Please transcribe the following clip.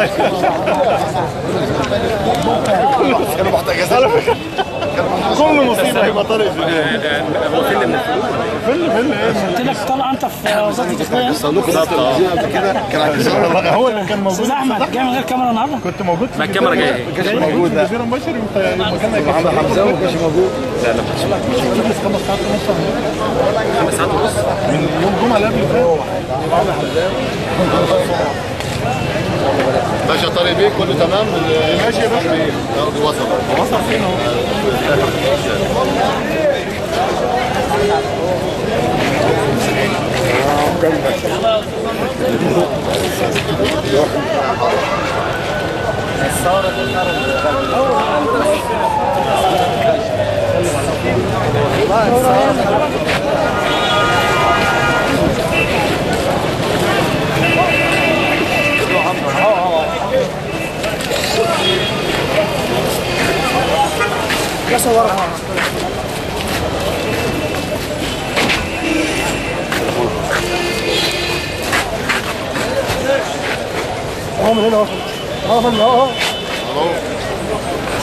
والله كانوا محتجزين على فكره كل مصيبه هيبقى طارق في الجيم هو فيلم من فل فل ايه قلت لك طالع انت في وزاره التقنيه صندوق التلفزيون قبل كده كان عايزين والله هو اللي كان موجود استاذ احمد جاي من غير كاميرا النهارده كنت موجود في ما الكاميرا جايه اهي. ما كانش موجود لا الجزيره مباشر المكان محمد حمزه ما كانش موجود لا لا مش خمس ساعات ونص خمس ساعات ونص من يوم الجمعه اللي قبل فات باشا طارق بيه كله تمام ماشي يا باشا ياخدوا وصل وصل فين اهو هو من هنا اهو اه من هنا اهو اهو